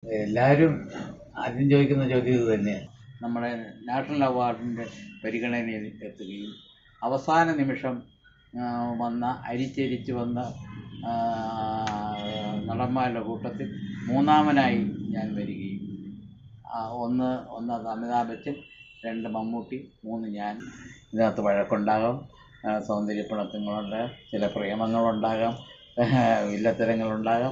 എല്ലാവരും ആദ്യം ചോദിക്കുന്ന ചോദ്യം ഇത് തന്നെയാണ് നമ്മുടെ നാഷണൽ അവാർഡിൻ്റെ പരിഗണനയിൽ എത്തുകയും അവസാന നിമിഷം ആ, വന്ന അരിച്ചരിച്ച് വന്ന ആ, നടന്മാരുടെ കൂട്ടത്തിൽ മൂന്നാമനായി ഞാൻ വരികയും ആ, ഒന്ന് ഒന്ന് അമിതാഭ് ബച്ചൻ രണ്ട് മമ്മൂട്ടി മൂന്ന് ഞാൻ ഇതിനകത്ത് വഴക്കുണ്ടാകാം ആ, സൗന്ദര്യപ്പിണക്കങ്ങളുണ്ടാകാം ചില പ്രേമങ്ങളുണ്ടാകാം വില്ലത്തരങ്ങളുണ്ടാകാം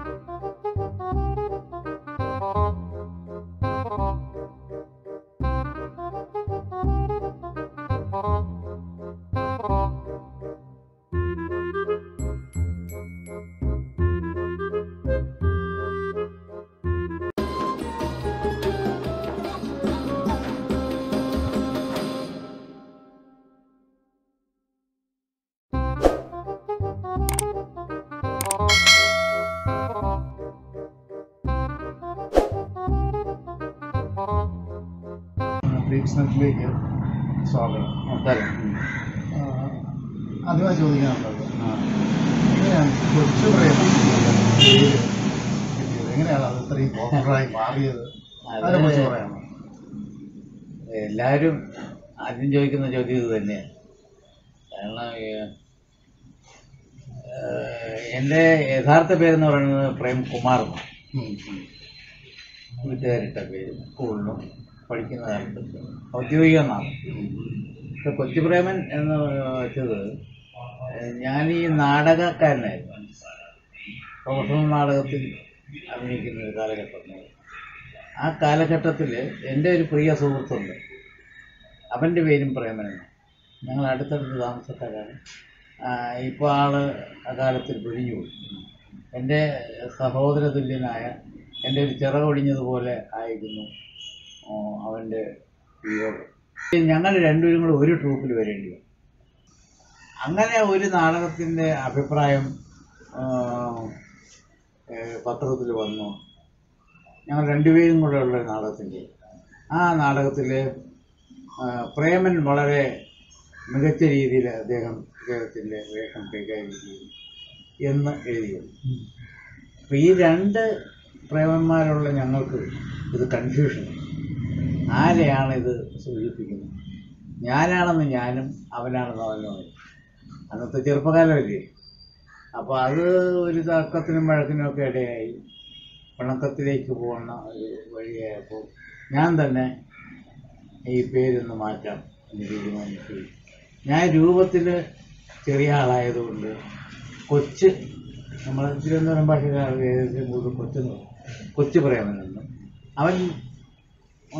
ട്രീറ്റ്മെൻറ്റിലേക്ക് സ്വാഗതം നമസ്കാരം ആ, ആദ്യമായി ചോദിക്കാനുള്ളത് ആ. എങ്ങനെയാണ് കൊച്ചു പ്രേമം പേര് കിട്ടിയത് എങ്ങനെയാണ് അത് ഇത്രയും പോപ്പുലറായി മാറിയത് അതിനെക്കുറിച്ച് അത് പറയാമോ എല്ലാവരും ആദ്യം ചോദിക്കുന്ന ചോദ്യം ഇത് തന്നെയാണ് കാരണം ഏഹ്, ഏഹ്, എൻ്റെ യഥാർത്ഥ പേരെന്ന് പറയുന്നത് പ്രേം കുമാർ എന്നാണ്. ഉം, ഉം. വീട്ടുകാരിട്ട പേര് സ്കൂളിലും പഠിക്കുന്ന കാലത്ത് ഔദ്യോഗിക നാമം പക്ഷെ കൊച്ചുപ്രേമൻ എന്ന് വെച്ചത് ഏഹ്, ഞാൻ ഈ നാടകക്കാരനായിരുന്നു പ്രൊഫഷണൽ നാടകത്തിൽ അഭിനയിക്കുന്ന ഒരു കാലഘട്ടം ആ കാലഘട്ടത്തിൽ എൻ്റെ ഒരു പ്രിയ സുഹൃത്തുണ്ട് അവൻ്റെ പേരും പ്രേമനാണ് ഞങ്ങൾ അടുത്തടുത്ത് താമസക്കാരാണ് ഇപ്പോൾ ആള് അകാലത്തിൽ പിഴിഞ്ഞുപോയി എൻ്റെ സഹോദര തുല്യനായ എൻ്റെ ഒരു ചിറകൊടിഞ്ഞതുപോലെ ആയിരുന്നു ആ, അവൻ്റെ വിയോഗം ഞങ്ങൾ രണ്ടുപേരും കൂടെ ഒരു ട്രൂപ്പിൽ വരേണ്ടി വന്നു അങ്ങനെ ഒരു നാടകത്തിൻ്റെ അഭിപ്രായം പത്രത്തിൽ വന്നു ഞങ്ങൾ രണ്ടുപേരും കൂടെ ഉള്ള ഒരു നാടകത്തിൻ്റെ ആ നാടകത്തിൽ പ്രേമൻ വളരെ മികച്ച രീതിയിൽ അദ്ദേഹം അദ്ദേഹത്തിൻ്റെ വേഷം കൈകാര്യം ചെയ്തു എന്ന് എഴുതിയത് അപ്പോൾ ഈ രണ്ട് പ്രേമന്മാരുള്ള ഞങ്ങൾക്ക് ഇത് കൺഫ്യൂഷൻ ആരെയാണ് ഇത് സൂചിപ്പിക്കുന്നത് ഞാനാണെന്ന് ഞാനും അവനാണെന്ന് അവനും അന്നത്തെ ചെറുപ്പകാലമല്ലേ അപ്പോൾ അത് ഒരു തർക്കത്തിനും വഴക്കിനും ഒക്കെ ഇടയായി പിണക്കത്തിലേക്ക് പോകുന്ന ഒരു വഴിയായപ്പോൾ ഞാൻ തന്നെ ഈ പേരൊന്ന് മാറ്റാം എന്ന് തീരുമാനിച്ചു ഞാൻ രൂപത്തിൽ ചെറിയ ആളായതുകൊണ്ട് കൊച്ച് നമ്മൾ തിരുവനന്തപുരം ഭാഷക്കാർ ഏകദേശം കൂടുതൽ കൊച്ചെന്ന് പറയും. കൊച്ചു പ്രേമനെന്ന് അവൻ ആ,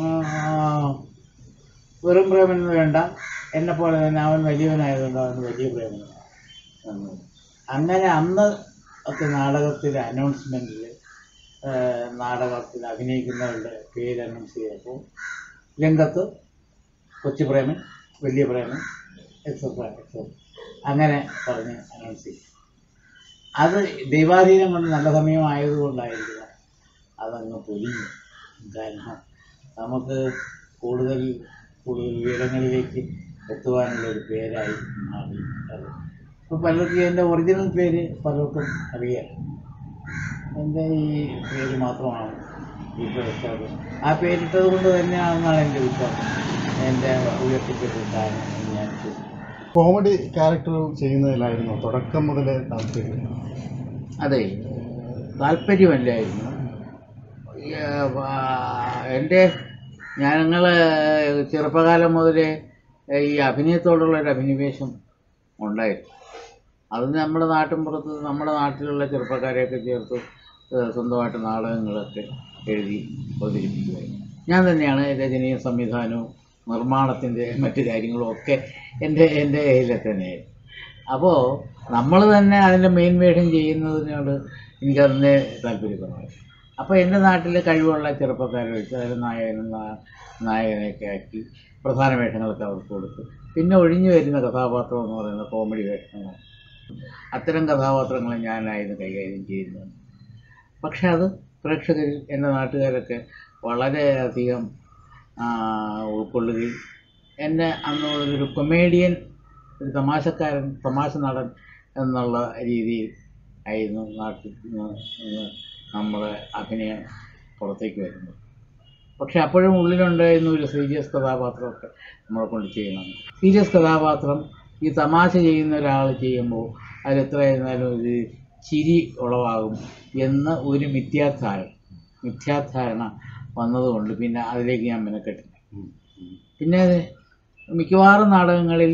വെറും പ്രേമനെന്ന് വേണ്ട എന്നെ പോലെ തന്നെ അവൻ വലിയവനായതുകൊണ്ട് അവൻ വലിയ പ്രേമനാണ് എന്ന്. അങ്ങനെ അന്ന് ഒക്കെ നാടകത്തിലെ അനൗൺസ്മെൻറ്റിൽ നാടകത്തിൽ അഭിനയിക്കുന്നവരുടെ പേര് അനൗൺസ് ചെയ്തപ്പോൾ രംഗത്ത് കൊച്ചു പ്രേമൻ വലിയ പ്രേമൻ എക്സെട്ര എക്സെട്ര അങ്ങനെ പറഞ്ഞ് അനൗൺസ് ചെയ്തു അത് ദൈവാധീനം കൊണ്ട് നല്ല സമയമായതുകൊണ്ടായിരിക്കണം അതങ്ങ് പൊലിഞ്ഞു കാരണം നമുക്ക് കൂടുതൽ കൂടുതൽ ഉയരങ്ങളിലേക്ക് എത്തുവാനുള്ള ഒരു പേരായി മാറി അത് ഇപ്പോൾ പലർക്കും എൻ്റെ ഒറിജിനൽ പേര് പലർക്കും അറിയാം എൻ്റെ ഈ പേര് മാത്രമാണ് ഇപ്പോൾ ഇട്ടത് ആ പേരിട്ടത് കൊണ്ട് തന്നെയാണെന്നാണ് എൻ്റെ വിശ്വാസം എൻ്റെ ഉയർത്തിപ്പെട്ട കാരണം എന്ന് ഞാൻ വിശ്വസിക്കുന്നു കോമഡി ക്യാരക്ടർ ചെയ്യുന്നതിലായിരുന്നു തുടക്കം മുതലേ താല്പര്യം അതെ താല്പര്യമല്ലായിരുന്നു ഈ, ആ, എൻ്റെ ഞങ്ങൾ ചെറുപ്പകാലം മുതലേ ഈ അഭിനയത്തോടുള്ള ഒരു അഭിനിവേശം ഉണ്ടായിരുന്നു അത് നമ്മുടെ നാട്ടിൻപുറത്ത് നമ്മുടെ നാട്ടിലുള്ള ചെറുപ്പക്കാരെയൊക്കെ ചേർത്ത് ഏഹ് സ്വന്തമായിട്ട് നാടകങ്ങളൊക്കെ എഴുതി അവതരിപ്പിക്കുമായിരുന്നു ഞാൻ തന്നെയാണ് രചനയും സംവിധാനവും നിർമ്മാണത്തിൻ്റെ മറ്റു കാര്യങ്ങളും ഒക്കെ എൻ്റെ എൻ്റെ കയ്യിലെ തന്നെയായിരുന്നു അപ്പോൾ നമ്മൾ തന്നെ അതിൻ്റെ മെയിൻ വേഷം ചെയ്യുന്നതിനോട് എനിക്കതിൻ്റെ താല്പര്യപ്പെടുന്നു അപ്പോൾ എൻ്റെ നാട്ടിൽ കഴിവുള്ള ചെറുപ്പക്കാരെ വെച്ച് അതിൽ നായകനും നാ- നായകനെയൊക്കെ ആക്കി പ്രധാന വേഷങ്ങളൊക്കെ അവർക്ക് കൊടുത്തു പിന്നെ ഒഴിഞ്ഞു വരുന്ന കഥാപാത്രം എന്ന് പറയുന്നത് കോമഡി വേഷങ്ങളാണ് അത്തരം കഥാപാത്രങ്ങളെ ഞാനായിരുന്നു കൈകാര്യം ചെയ്യുന്നത് പക്ഷെ അത് പ്രേക്ഷകരിൽ എൻ്റെ നാട്ടുകാരൊക്കെ വളരെയധികം ആ, ഉൾക്കൊള്ളുകയും എന്നെ അന്ന് ഒരു കൊമേഡിയൻ ഒരു തമാശക്കാരൻ തമാശ നടൻ എന്നുള്ള രീതിയിൽ ആയിരുന്നു നാട്ടിൽ നിന്ന് നമ്മളെ അഭിനയം പുറത്തേക്ക് വരുന്നത് പക്ഷെ അപ്പോഴും ഉള്ളിലുണ്ടായിരുന്ന ഒരു സീരിയസ് കഥാപാത്രമൊക്കെ നമ്മളെ കൊണ്ട് ചെയ്യണം സീരിയസ് കഥാപാത്രം ഈ തമാശ ചെയ്യുന്ന ഒരാൾ ചെയ്യുമ്പോൾ അതിൽ എത്രയായിരുന്നാലും ഒരു ചിരി ഉളവാകും എന്ന ഒരു മിഥ്യാധാരണ മിഥ്യാധാരണ വന്നതുകൊണ്ട് പിന്നെ അതിലേക്ക് ഞാൻ മെനക്കെട്ടില്ല പിന്നെ അത് മിക്കവാറും നാടകങ്ങളിൽ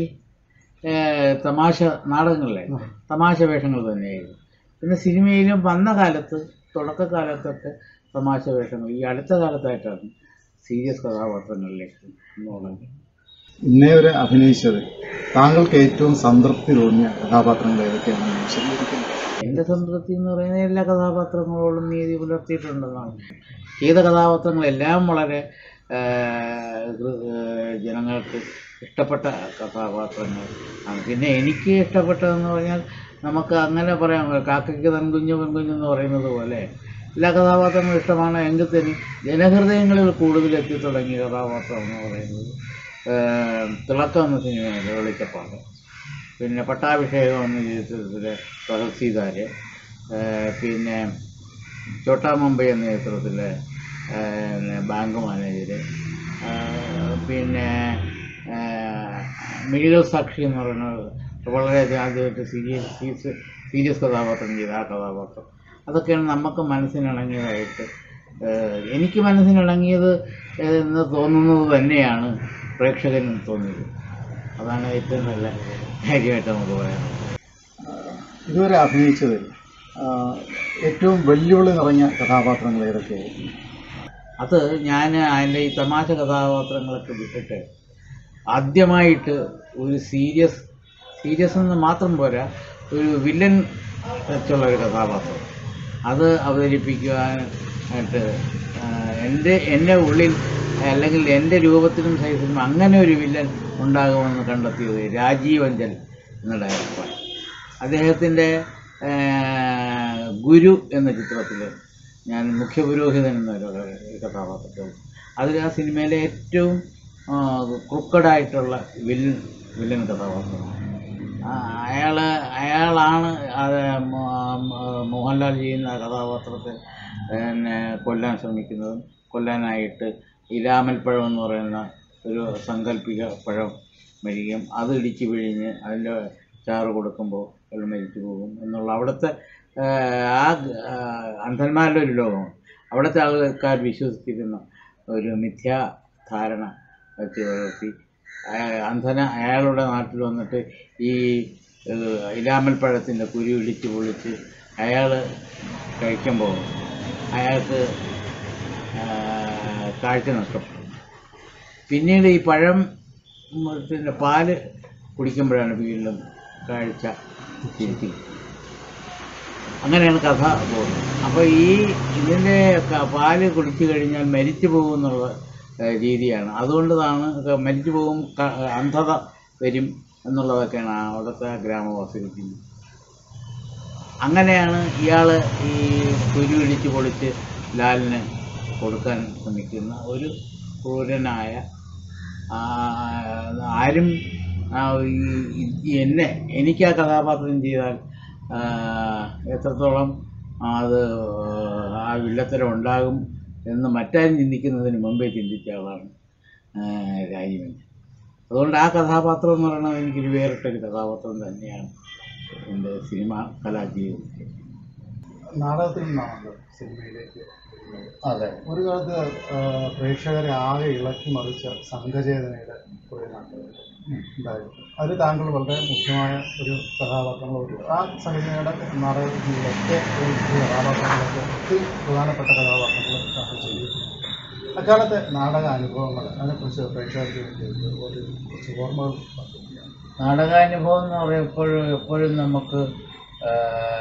ഏഹ്, തമാശ നാടകങ്ങളിലെ തമാശ വേഷങ്ങൾ തന്നെയായിരുന്നു പിന്നെ സിനിമയിലും വന്ന കാലത്ത് തുടക്കകാലത്തൊക്കെ തമാശ വേഷങ്ങൾ ഈ അടുത്ത കാലത്തായിട്ടാണ് സീരിയസ് കഥാപാത്രങ്ങളിലേക്ക് എന്നുള്ളത് ഇന്നേ വരെ അഭിനയിച്ചത് താങ്കൾക്ക് ഏറ്റവും സംതൃപ്തി തോന്നിയ കഥാപാത്രങ്ങൾ ഏതൊക്കെയാണെന്ന് വിശദീകരിക്കുന്നത് എൻ്റെ സംതൃപ്തി എന്ന് പറയുന്നത് എല്ലാ കഥാപാത്രങ്ങളോടും നീതി പുലർത്തിയിട്ടുണ്ടെന്നാണ് ചെയ്ത കഥാപാത്രങ്ങളെല്ലാം വളരെ ഏഹ്, ഹൃ- ഏഹ്, ജനങ്ങൾക്ക് ഇഷ്ടപ്പെട്ട കഥാപാത്രങ്ങൾ ആണ് പിന്നെ എനിക്ക് ഇഷ്ടപ്പെട്ടതെന്ന് പറഞ്ഞാൽ നമുക്ക് അങ്ങനെ പറയാം കാക്കയ്ക്ക് തൻകുഞ്ഞ് പെൺകുഞ്ഞ് എന്ന് പറയുന്നത് പോലെ എല്ലാ കഥാപാത്രങ്ങളും ഇഷ്ടമാണ് എങ്കിൽ തന്നെ ജനഹൃദയങ്ങളിൽ കൂടുതൽ എത്തി തുടങ്ങിയ കഥാപാത്രം എന്ന് പറയുന്നത് ഏഹ്, തിളക്കം എന്ന സിനിമയിലെ വെളിച്ചപ്പാട് പിന്നെ പട്ടാഭിഷേകം എന്ന ചിത്രത്തിലെ തഹസീദാര് ഏഹ് പിന്നെ ചോട്ടാ മുംബൈ എന്ന ചിത്രത്തിലെ ഏഹ് ബാങ്ക് മാനേജര് ഏഹ് പിന്നെ ഏഹ് മിഴികൾ സാക്ഷി എന്ന് പറയുന്നത് വളരെ ആദ്യമായിട്ട് സീരിയസ് സീരിയസ് സീരിയസ് കഥാപാത്രം ചെയ്ത ആ കഥാപാത്രം അതൊക്കെയാണ് നമുക്ക് മനസ്സിനിണങ്ങിയതായിട്ട് ഏഹ് എനിക്ക് മനസ്സിനിണങ്ങിയത് എന്ന് തോന്നുന്നത് തന്നെയാണ് പ്രേക്ഷകനും തോന്നിയത് അതാണ് ഏറ്റവും നല്ല കാര്യമായിട്ട് നമുക്ക് പറയാനുള്ളത് ഇതുവരെ അഭിനയിച്ചതിൽ ആ, ഏറ്റവും വെല്ലുവിളി നിറഞ്ഞ കഥാപാത്രങ്ങൾ ഏതൊക്കെയായിരുന്നു അത് ഞാൻ അതിൻ്റെ ഈ തമാശ കഥാപാത്രങ്ങളൊക്കെ വിട്ടിട്ട് ആദ്യമായിട്ട് ഒരു സീരിയസ് സീരിയസ് എന്ന് മാത്രം പോരാ ഒരു വില്ലൻ വെച്ചുള്ള ഒരു കഥാപാത്രം അത് അവതരിപ്പിക്കുവാനായിട്ട് ആ, എൻ്റെ എൻ്റെ ഉള്ളിൽ അല്ലെങ്കിൽ എൻ്റെ രൂപത്തിലും സൈസിലും അങ്ങനെ ഒരു വില്ലൻ ഉണ്ടാകുമെന്ന് കണ്ടെത്തിയത് രാജീവ് അഞ്ചൽ എന്ന ഡയറക്ടർ അദ്ദേഹത്തിൻ്റെ ഗുരു എന്ന ചിത്രത്തിൽ ഞാൻ മുഖ്യപുരോഹിതൻ എന്നൊരു കഥാപാത്രത്തിൽ അതിൽ ആ സിനിമയിലെ ഏറ്റവും ക്രുക്കഡായിട്ടുള്ള വില്ലൻ വില്ലൻ കഥാപാത്രമാണ് അയാൾ അയാളാണ് അത് മോ- മോ- മോഹൻലാൽ ചെയ്യുന്ന ആ കഥാപാത്രത്തെ പിന്നെ കൊല്ലാൻ ശ്രമിക്കുന്നതും കൊല്ലാനായിട്ട് ഇരാമൽപ്പഴം എന്ന് പറയുന്ന ഒരു സങ്കല്പിക പഴം മരിക്കും അത് ഇടിച്ച് പിഴിഞ്ഞ് അതിൻ്റെ ചാറ് കൊടുക്കുമ്പോൾ അയാൾ മരിച്ചു പോകും എന്നുള്ള അവിടുത്തെ ആ, ആ ആ, അന്ധന്മാരുടെ ഒരു ലോകമാണ് അവിടുത്തെ ആൾക്കാർ വിശ്വസിച്ചിരുന്ന ഒരു മിഥ്യാധാരണ വെച്ച് പുലർത്തി അയ- അന്ധന അയാളുടെ നാട്ടിൽ വന്നിട്ട് ഈ ഏഹ്, ഇലാമൽപ്പഴത്തിൻ്റെ കുരു ഇടിച്ച് പൊളിച്ച് അയാൾ കഴിക്കുമ്പോൾ അയാൾക്ക് ആ, കാഴ്ച നഷ്ടപ്പെടും പിന്നീട് ഈ പഴം ത്തിൻ്റെ പാല് കുടിക്കുമ്പോഴാണ് വീണ്ടും കാഴ്ച തിരിച്ചു അങ്ങനെയാണ് കഥ പോകുന്നത് അപ്പോൾ ഈ ഇതിൻ്റെ ക- പാല് കുടിച്ചു കഴിഞ്ഞാൽ മരിച്ചു പോകും എന്നുള്ള ഏഹ്, രീതിയാണ് അതുകൊണ്ടാണ് ക- മരിച്ചു പോകും ക- അന്ധത വരും എന്നുള്ളതൊക്കെയാണ് അവിടുത്തെ ഗ്രാമവാസികൾ ചെയ്യുന്നത് അങ്ങനെയാണ് ഇയാൾ ഈ കുരു ഇടിച്ച് പൊളിച്ച് ലാലിന് കൊടുക്കാൻ ശ്രമിക്കുന്ന ഒരു ക്രൂരനായ ആ, ആരും ആ, ഈ- ഈ എന്നെ എനിക്ക് ആ കഥാപാത്രം ചെയ്താൽ ആ, എത്രത്തോളം അത് ആ വില്ലത്തരം ഉണ്ടാകും എന്ന് മറ്റാരും ചിന്തിക്കുന്നതിന് മുമ്പേ ചിന്തിച്ച ആളാണ് ആ, രാജീവൻ അതുകൊണ്ട് ആ കഥാപാത്രം എന്ന് പറയുന്നത് എനിക്കൊരു വേറിട്ടൊരു കഥാപാത്രം തന്നെയാണ് എൻ്റെ സിനിമ കലാജീവിതത്തിൽ നാടകത്തിൽ നിന്നാണല്ലോ സിനിമയിലേക്ക് വരുന്നത്. അതെ ഒരു കാലത്ത് ആ, പ്രേക്ഷകരെ ആകെ ഇളക്കി മറിച്ച സംഘചേതനയുടെ ഒരു നാടകം ഉണ്ടായിരുന്നു അതിൽ താങ്കൾ വളരെ മുഖ്യമായ ഒരു കഥാപാത്രങ്ങളോട് ആ സംഘടനയുടെ നാടകത്തിലൊക്കെ ഒരു കഥാപാത്രങ്ങളൊക്കെ ഒത്തിരി പ്രധാനപ്പെട്ട കഥാപാത്രങ്ങൾ താങ്കൾ ചെയ്തിട്ടുണ്ട് അക്കാലത്തെ നാടക അനുഭവങ്ങൾ അതിനെക്കുറിച്ച് പ്രേക്ഷകർക്ക് വേണ്ടി ഒരു കുറച്ച് ഓർമ്മകൾ പങ്കുവയ്ക്കാം. നാടകാനുഭവം എന്ന് പറയുമ്പോൾ എപ്പോഴും എപ്പോഴും നമുക്ക് ആ,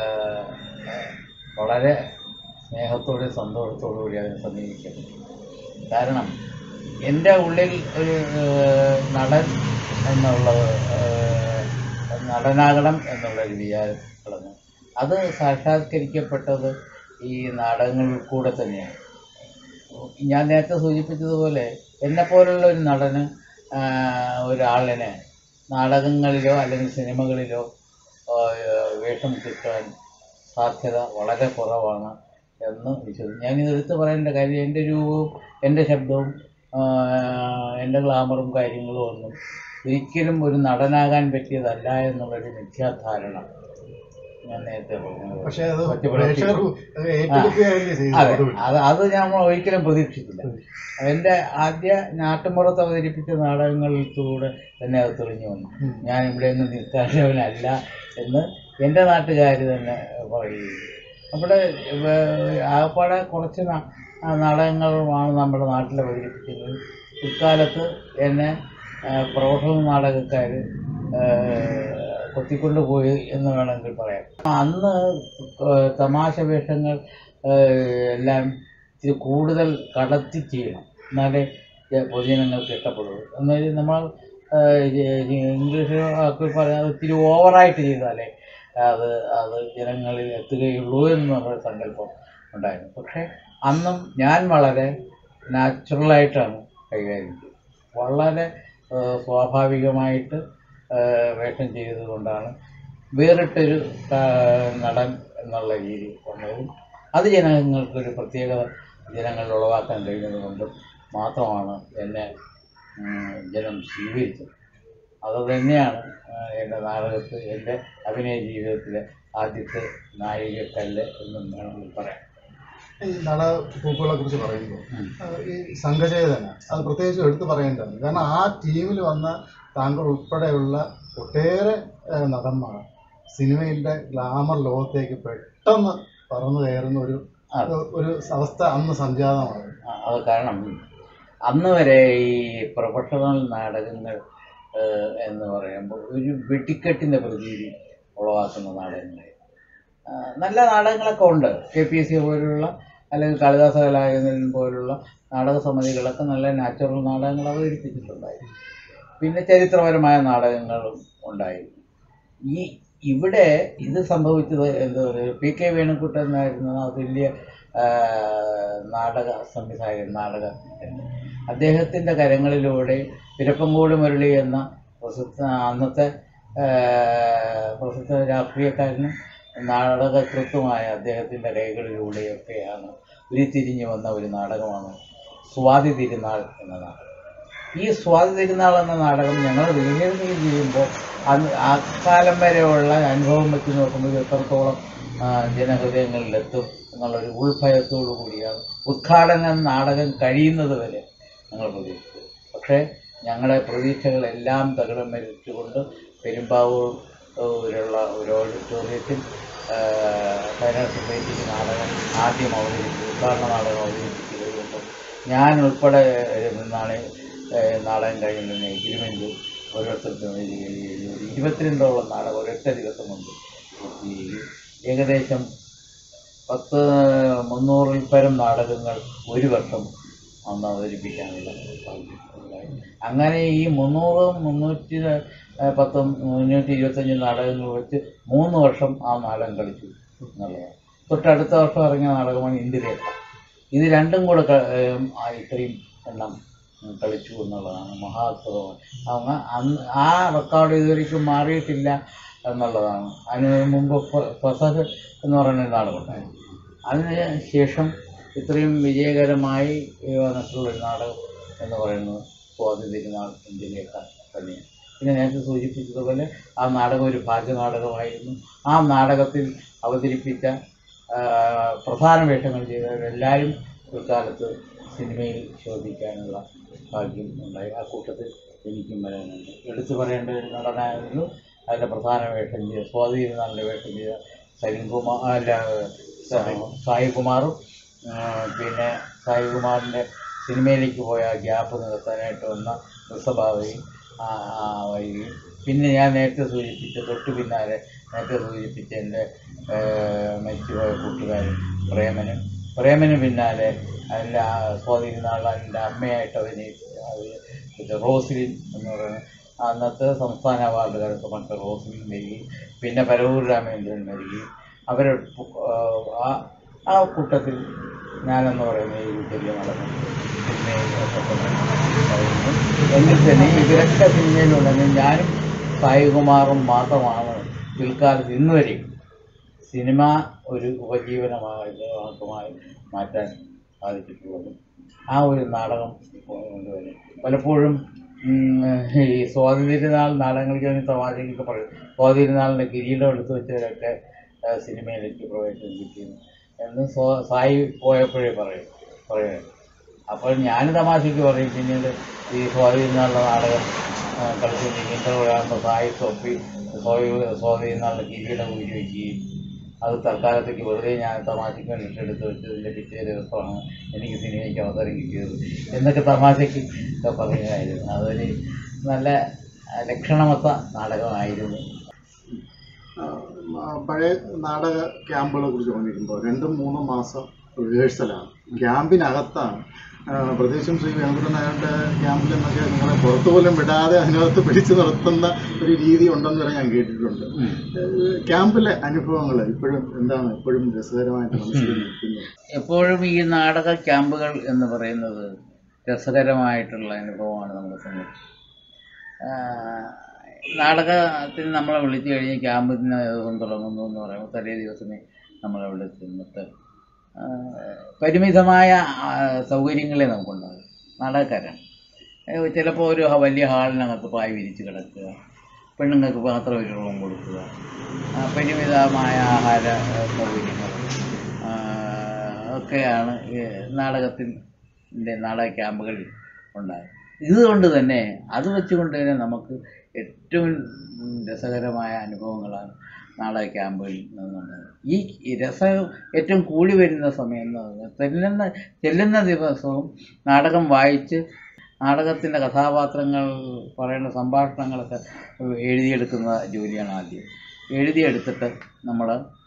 വളരെ സ്നേഹത്തോടെ സന്തോഷത്തോടു കൂടി അതിനെ സമീപിക്കാൻ പറ്റും കാരണം എൻ്റെ ഉള്ളിൽ ഒരു ആ, നടൻ എന്നുള്ളത് ആ, നടനാകണം എന്നുള്ളൊരു വിചാരം കളഞ്ഞു അത് സാക്ഷാത്കരിക്കപ്പെട്ടത് ഈ നാടകങ്ങളിൽ കൂടെ തന്നെയാണ് ഞാൻ നേരത്തെ സൂചിപ്പിച്ചതുപോലെ എന്നെപ്പോലുള്ള ഒരു നടന് ആ, ഒരാളിന് നാടകങ്ങളിലോ അല്ലെങ്കിൽ സിനിമകളിലോ ആ, വേഷം കിട്ടാൻ സാധ്യത വളരെ കുറവാണ് എന്ന് വിശ്വസിക്കും ഞാനിത് എടുത്തു പറയേണ്ട കാര്യം എൻ്റെ രൂപവും എൻ്റെ ശബ്ദവും ആ, എൻ്റെ ഗ്ലാമറും കാര്യങ്ങളും ഒന്നും ഒരിക്കലും ഒരു നടനാകാൻ പറ്റിയതല്ല എന്നുള്ളൊരു മിഥ്യാധാരണ ഞാൻ നേരത്തെ പറഞ്ഞത് പക്ഷേ അത് ഒറ്റപ്പെടുത്തി. പ്രേക്ഷകർ അത് ഏറ്റെടുക്കുകയല്ലേ അതെ ചെയ്തത് അത് അത് നമ്മൾ ഒരിക്കലും പ്രതീക്ഷിച്ചില്ല എൻ്റെ ആദ്യ നാട്ടുമ്പുറത്ത് അവതരിപ്പിച്ച നാടകങ്ങളിലൂടെ തന്നെ അത് തെളിഞ്ഞു വന്നു ഉം. ഞാൻ ഇവിടെ ഒന്നും നിൽക്കാനവനല്ല എന്ന് എൻ്റെ നാട്ടുകാർ തന്നെ പറയുകയും നമ്മുടെ വേ- ആകപ്പാടെ കുറച്ച് നാ- ആ നാടകങ്ങളുമാണ് നമ്മുടെ നാട്ടിൽ അവതരിപ്പിക്കുന്നത് ഇക്കാലത്ത് എന്നെ ആ, പ്രൊഫഷണൽ നാടകക്കാർ കൊത്തിക്കൊണ്ടുപോയി എന്ന് വേണമെങ്കിൽ പറയാം അന്ന് ഏഹ്, തമാശ വേഷങ്ങൾ ഏഹ്, എല്ലാം ഇച്ചിരി കൂടുതൽ കടത്തി ചെയ്യണം എന്നാലേ ജ- പൊതുജനങ്ങൾക്ക് ഇഷ്ടപ്പെടുള്ളൂ എന്നാൽ നമ്മൾ ഏഹ്, ജ- ജ- ഇംഗ്ലീഷ് ഒക്കെ പറയാതെ ഇത്തിരി ഓവറായിട്ട് ചെയ്താലേ അത് അത് ജനങ്ങളിൽ എത്തുകയുള്ളൂ എന്നുള്ള സങ്കല്പം ഉണ്ടായിരുന്നു പക്ഷേ അന്നും ഞാൻ വളരെ നാച്ചുറലായിട്ടാണ് കൈകാര്യം ചെയ്തത് വളരെ ഏഹ്, സ്വാഭാവികമായിട്ട് ഏഹ്, വേഷം ചെയ്തതുകൊണ്ടാണ് വേറിട്ടൊരു ഏഹ്, നടൻ എന്നുള്ള രീതി വന്നതും അത് ജനങ്ങൾക്കൊരു പ്രത്യേകത ജനങ്ങളിൽ ഉളവാക്കാൻ കഴിഞ്ഞതുകൊണ്ടും മാത്രമാണ് എന്നെ ഉം, ജനം സ്വീകരിച്ചത് അത് തന്നെയാണ് ഏഹ്, എൻ്റെ നാടകത്തിൽ എൻ്റെ അഭിനയ ജീവിതത്തിലെ ആദ്യത്തെ നായികക്കല്ല് എന്നും വേണമെങ്കിൽ പറയാം ഈ നാടക ട്രൂപ്പുകളെ കുറിച്ച് പറയുമ്പോൾ ഉം. ആ, ഈ സംഘചേതന അത് പ്രത്യേകിച്ച് എടുത്തു പറയേണ്ടതാണ് കാരണം ആ ടീമിൽ വന്ന താങ്കൾ ഉൾപ്പെടെയുള്ള ഒട്ടേറെ ആ, നടന്മാർ സിനിമയുടെ ഗ്ലാമർ ലോകത്തേക്ക് പെട്ടെന്ന് പറന്നു കയറുന്ന ഒരു അതെ. ഒരു അവസ്ഥ അന്ന് സംജാതമാണ് ആ, അത് കാരണം അന്ന് വരെ ഈ പ്രൊഫഷണൽ നാടകങ്ങൾ ഏഹ്, എന്ന് പറയുമ്പോൾ ഒരു വെടിക്കെട്ടിൻ്റെ പ്രതീതി ഉളവാക്കുന്ന നാടകങ്ങൾ ആ, നല്ല നാടകങ്ങളൊക്കെ ഉണ്ട് കെ പി എസ് സി പോലുള്ള അല്ലെങ്കിൽ കാളിദാസ കലാകേന്ദ്രൻ പോലുള്ള നാടക സമിതികളൊക്കെ നല്ല നാച്ചുറൽ നാടകങ്ങൾ അവതരിപ്പിച്ചിട്ടുണ്ടായിരുന്നു പിന്നെ ചരിത്രപരമായ നാടകങ്ങളും ഉണ്ടായിരുന്നു ഈ ഇവിടെ ഇത് സംഭവിച്ചത് എന്താ പറയുക പി കെ വേണുക്കുട്ടൻ എന്നായിരുന്നു ആ വലിയ ആ, നാടക സംവിധായകൻ നാടക അദ്ദേഹത്തിൻ്റെ കരങ്ങളിലൂടെ പിരപ്പങ്കോട് മുരളി എന്ന പ്രസിദ്ധ അന്നത്തെ ആ, പ്രസിദ്ധ രാഷ്ട്രീയക്കാരനും നാടകകൃത്തുമായ അദ്ദേഹത്തിൻ്റെ കൈകളിലൂടെയൊക്കെയാണ് ഉരുത്തിരിഞ്ഞു വന്ന ഒരു നാടകമാണ് സ്വാതി തിരുനാൾ എന്ന നാടകം ഈ സ്വാതി തിരുനാൾ എന്ന നാടകം ഞങ്ങൾ റിഹേഴ്സൽ ചെയ്യുമ്പോൾ അന്ന് അക്കാലം വരെയുള്ള അനുഭവം വെച്ച് നോക്കുമ്പോൾ ഇത് എത്രത്തോളം ആ, ജനഹൃദയങ്ങളിലെത്തും എന്നുള്ളൊരു ഉൾഭയത്തോടു കൂടിയാണ് ഉദ്ഘാടന നാടകം കഴിയുന്നത് വരെ ഞങ്ങൾ പ്രതീക്ഷിച്ചത് പക്ഷേ ഞങ്ങളുടെ പ്രതീക്ഷകളെല്ലാം തകിടം മരിച്ചുകൊണ്ട് പെരുമ്പാവൂരിലുള്ള ഒരു ഓഡിറ്റോറിയത്തിൽ ഫൈനാൻസ് സൊസൈറ്റിക്ക് നാടകം ആദ്യം അവതരിപ്പിച്ചു ഉദ്ഘാടന നാടകം അവതരിപ്പിച്ചു കഴിയുമ്പോൾ ഞാൻ ഉൾപ്പെടെ നിന്നാണ് ഏഹ്, നാടകം കഴിയുന്നത് എഗ്രിമെൻറ്റ് ഓരോരുത്തർക്കും എഴുതി എഴുതി എഴുതി ഒരു ഇരുപത്തിരണ്ടോളം നാടകം ഒരൊറ്റ ദിവസം കൊണ്ട് പൂർത്തീകരിക്കും ഏകദേശം പത്ത് മുന്നൂറിൽ പരം നാടകങ്ങൾ ഒരു വർഷം അന്ന് അവതരിപ്പിക്കാനുള്ള ഭാഗ്യം ഉണ്ടായി അങ്ങനെ ഈ മുന്നൂറ് മുന്നൂറ്റി ഏഹ്, പത്തും മുന്നൂറ്റി ഇരുപത്തഞ്ച് നാടകങ്ങൾ വെച്ച് മൂന്ന് വർഷം ആ നാടകം കളിച്ചു എന്നുള്ളതാണ് തൊട്ടടുത്ത വർഷം ഇറങ്ങിയ നാടകമാണ് ഇന്ദിരേഖ ഇത് രണ്ടും കൂടെ ക- ഏം, ആ ഇത്രയും എണ്ണം ഉം, കളിച്ചു എന്നുള്ളതാണ് മഹാത്ഭുതമാണ് അങ്ങ് അന്ന് ആ റെക്കോർഡ് ഇതുവരെയ്ക്കും മാറിയിട്ടില്ല എന്നുള്ളതാണ് അതിന് മുമ്പ് ഫ- ഫസഹ് എന്ന് പറയുന്ന ഒരു നാടകം ഉണ്ടായിരുന്നു അതിന് ശേഷം ഇത്രയും വിജയകരമായി ഏ, വന്നിട്ടുള്ള ഒരു നാടകം എന്ന് പറയുന്നത് സ്വാതി തിരുനാൾ ഇന്ത്യയിലേക്ക തന്നെയാണ് പിന്നെ നേരത്തെ സൂചിപ്പിച്ചതുപോലെ ആ നാടകം ഒരു ഭാഗ്യ നാടകമായിരുന്നു ആ നാടകത്തിൽ അവതരിപ്പിച്ച ആ, പ്രധാന വേഷങ്ങൾ ചെയ്തവരെല്ലാവരും പിൽക്കാലത്ത് സിനിമയിൽ ശോഭിക്കാനുള്ള ഭാഗ്യം ഉണ്ടായി ആ കൂട്ടത്തിൽ എനിക്കും വരാനുണ്ട് എടുത്തു പറയേണ്ട ഒരു നടനായിരുന്നു അതിൻ്റെ പ്രധാന വേഷം ചെയ്ത സ്വാധീനാളിൻ്റെ വേഷം ചെയ്ത സലിംകുമാർ അല്ല സ- സായികുമാറും ആ, പിന്നെ സായികുമാറിൻ്റെ സിനിമയിലേക്ക് പോയ ആ ഗ്യാപ്പ് നികത്താനായിട്ട് വന്ന വൃഷഭാവയും ആ ആ വൈകിയും പിന്നെ ഞാൻ നേരത്തെ സൂചിപ്പിച്ച തൊട്ടു പിന്നാലെ നേരത്തെ സൂചിപ്പിച്ച എൻ്റെ മരിച്ചുപോയ കൂട്ടുകാരൻ പ്രേമനും പ്രേമന് പിന്നാലെ അതിൻ്റെ ആ സ്വാധീനാൾ അതിൻ്റെ അമ്മയായിട്ട് അഭിനയിച്ച ഇത് റോസ്ലിൻ എന്ന് പറയുന്ന അന്നത്തെ സംസ്ഥാന അവാർഡ് കരസ്ഥമാക്കിയ റോസ്ലിൻ വരികയും പിന്നെ പരവൂർ രാമേന്ദ്രൻ വരികയും അവർ ആ ആ കൂട്ടത്തിൽ ഞാനെന്ന് പറയുന്ന ഈ വലിയ നടന്നു സിനിമയിൽ എങ്കിൽ തന്നെ ഇവരൊക്കെ സിനിമയിലുണ്ടെങ്കിൽ ഞാനും സായികുമാറും മാത്രമാണ് പിൽക്കാലത്ത് ഇന്ന് വരെയും സിനിമ ഒരു ഉപജീവനമാർഗമായി മാറ്റാൻ സാധിച്ചിട്ടുള്ളത് ആ ഒരു നാടകം കൊണ്ടുവരും പലപ്പോഴും ഉം, ഈ സ്വാതിരുന്നാൾ നാടകങ്ങൾക്ക് വേണ്ടി തമാശയ്ക്കൊക്കെ പറയും സ്വാതിരുന്നാളിൻ്റെ കിരീടം എടുത്തു വെച്ചവരൊക്കെ ആ, സിനിമയിലേക്ക് പ്രവേശനം കിട്ടിയെന്ന് എന്ന് സ്വ സായി പോയപ്പോഴേ പറയും പറയുക അപ്പോൾ ഞാൻ തമാശയ്ക്ക് പറയും പിന്നീട് ഈ സ്വാതിരുന്നാളിൻ്റെ നാടകം ആ, കളിച്ചുകൊണ്ടിരിക്കും ഇൻ്റർവ്യൂലാകുമ്പോൾ സായി തൊപ്പി സ്വാതി സ്വാതിരുന്നാളിൻ്റെ കിരീടം ഊരി വയ്ക്കുകയും അത് തൽക്കാലത്തേക്ക് വെറുതെ ഞാൻ തമാശയ്ക്ക് വേണ്ടിയിട്ട് എടുത്ത് വെച്ചതിൻ്റെ പിറ്റേ ദിവസമാണ് എനിക്ക് സിനിമയ്ക്ക് അവസരം കിട്ടിയത് എന്നൊക്കെ തമാശയ്ക്ക് ഒക്കെ പറയുകയായിരുന്നു അതൊരു നല്ല ആ, ലക്ഷണമൊത്ത നാടകമായിരുന്നു ആ, ആ, പഴയ നാടക ക്യാമ്പുകളെ കുറിച്ച് പറഞ്ഞിരിക്കുമ്പോൾ രണ്ടും മൂന്നും മാസം റിഹേഴ്സലാണ് ക്യാമ്പിനകത്താണ് ആ, പ്രത്യേകിച്ചും ശ്രീ വേണുഗോപാലൻ നായരുടെ ക്യാമ്പിൽ നിന്നൊക്കെ നിങ്ങളെ പുറത്തു പോലും വിടാതെ അതിനകത്ത് പിടിച്ചു നിർത്തുന്ന ഒരു രീതി ഉണ്ടെന്ന് വരെ ഞാൻ കേട്ടിട്ടുണ്ട് ഏഹ്, ക്യാമ്പിലെ അനുഭവങ്ങൾ ഇപ്പോഴും എന്താണ് ഇപ്പോഴും രസകരമായിട്ട് മനസ്സിൽ നിൽക്കുന്നത് എപ്പോഴും ഈ നാടക ക്യാമ്പുകൾ എന്ന് പറയുന്നത് രസകരമായിട്ടുള്ള അനുഭവമാണ് നമുക്ക് തന്നത് നാടകത്തിന് നമ്മളെ വിളിച്ചു കഴിഞ്ഞ് ക്യാമ്പിന് ദിവസം തുടങ്ങുന്നു എന്ന് പറയുമ്പോൾ തലേ ദിവസമേ നമ്മളവിടെ ചെന്നിട്ട് ആ, പരിമിതമായ ആ, സൗകര്യങ്ങളെ നമുക്കുണ്ടാകും നാടകക്കാരാണ് ഏ, ചിലപ്പോൾ ഒരു ഹ- വലിയ ഹാളിനകത്ത് പായ് വിരിച്ച് കിടക്കുക പെണ്ണുങ്ങൾക്ക് മാത്രം ഒരു റൂം കൊടുക്കുക ആ, പരിമിതമായ ആഹാര ആ, സൗകര്യങ്ങൾ ആ, ഒക്കെയാണ് ഈ നാടകത്തിൻ്റെ നാടക ക്യാമ്പുകളിൽ ഉണ്ടാകും ഇതുകൊണ്ട് തന്നെ അത് വെച്ചുകൊണ്ട് തന്നെ നമുക്ക് ഏറ്റവും ഉം, രസകരമായ അനുഭവങ്ങളാണ് നാടക ക്യാമ്പുകളിൽ നിന്നുണ്ടാകുന്നത് ഈ ഈ രസം ഏറ്റവും കൂടി വരുന്ന സമയം എന്ന് പറയുന്നത് ചെല്ലുന്ന ചെല്ലുന്ന ദിവസവും നാടകം വായിച്ച് നാടകത്തിൻ്റെ കഥാപാത്രങ്ങൾ പറയുന്ന സംഭാഷണങ്ങളൊക്കെ എഴുതിയെടുക്കുന്ന ജോലിയാണ് ആദ്യം എഴുതിയെടുത്തിട്ട് നമ്മൾ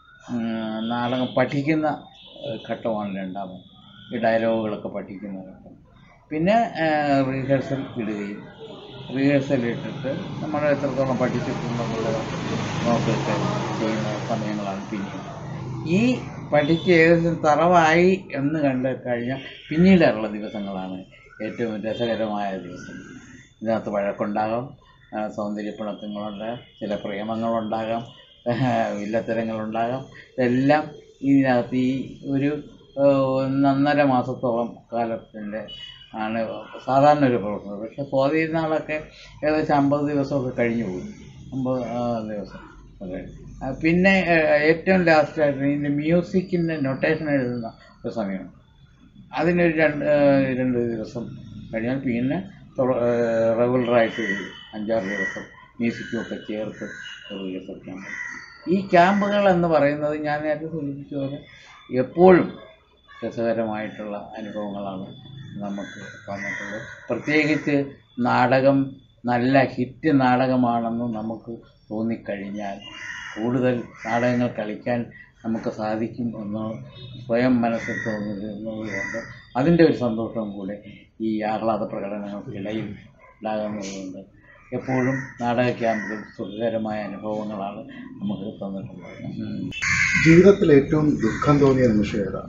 നാടകം പഠിക്കുന്ന ഏഹ്, ഘട്ടമാണ് രണ്ടാമത് ഈ ഡയലോഗുകളൊക്കെ പഠിക്കുന്ന ഘട്ടം പിന്നെ റീഹേഴ്സൽ ഇടുകയും റിഹേഴ്സൽ ഇട്ടിട്ട് നമ്മൾ എത്രത്തോളം പഠിച്ചിട്ടുണ്ടെന്നുള്ളത് നോക്കിയിട്ട് ചെയ്യുന്ന സമയങ്ങളാണ് പിന്നീട് ഈ പഠിച്ച് ഏകദേശം തറവായി എന്ന് കണ്ട് കഴിഞ്ഞാൽ പിന്നീടുള്ള ദിവസങ്ങളാണ് ഏറ്റവും രസകരമായ ദിവസം ഇതിനകത്ത് വഴക്കുണ്ടാകാം ആ, സൗന്ദര്യപ്പിണക്കങ്ങളുണ്ടാകാം ചില പ്രേമങ്ങളുണ്ടാകാം വില്ലത്തരങ്ങളുണ്ടാകാം ഇതെല്ലാം ഇതിനകത്ത് ഈ ഒരു ആ, ഒന്നൊന്നര മാസത്തോളം കാലത്തിൻ്റെ ആണ് സാധാരണ ഒരു പ്രവർത്തനം പക്ഷെ സ്വാധീനാളൊക്കെ ഏകദേശം അമ്പത് ദിവസമൊക്കെ കഴിഞ്ഞു പോകും അമ്പത് ആ, ദിവസം ഒക്കെ ആ, പിന്നെ ആ, ഏറ്റവും ലാസ്റ്റായിട്ട് ഇതിൻ്റെ മ്യൂസിക്കിൻ്റെ നൊട്ടേഷൻ എഴുതുന്ന ഒരു സമയമാണ് അതിനൊരു രണ്ട് ആ, രണ്ട് ദിവസം കഴിഞ്ഞാൽ പിന്നെ റെഗുലറായിട്ട് അഞ്ചാറ് ദിവസം മ്യൂസിക്കും ഒക്കെ ചേർത്ത് റിഹേഴ്സൽ ക്യാമ്പ് ഈ ക്യാമ്പുകൾ എന്ന് പറയുന്നത് ഞാൻ നേരത്തെ സൂചിപ്പിച്ച പോലെ എപ്പോഴും രസകരമായിട്ടുള്ള അനുഭവങ്ങളാണ് നമുക്ക് തന്നിട്ടുള്ളത് പ്രത്യേകിച്ച് നാടകം നല്ല ഹിറ്റ് നാടകമാണെന്ന് നമുക്ക് തോന്നിക്കഴിഞ്ഞാൽ കൂടുതൽ നാടകങ്ങൾ കളിക്കാൻ നമുക്ക് സാധിക്കും എന്ന് സ്വയം മനസ്സിൽ തോന്നുന്നത് കൊണ്ട് അതിൻ്റെ ഒരു സന്തോഷവും കൂടെ ഈ ആഹ്ലാദ പ്രകടനങ്ങൾക്കിടയിൽ ഉണ്ടാകുന്നതുകൊണ്ട് എപ്പോഴും നാടക ക്യാമ്പുകൾ സുഖകരമായ അനുഭവങ്ങളാണ് നമുക്ക് തന്നിട്ടുള്ളത് ഉം. ജീവിതത്തിൽ ഏറ്റവും ദുഃഖം തോന്നിയ നിമിഷം ഏതാണ്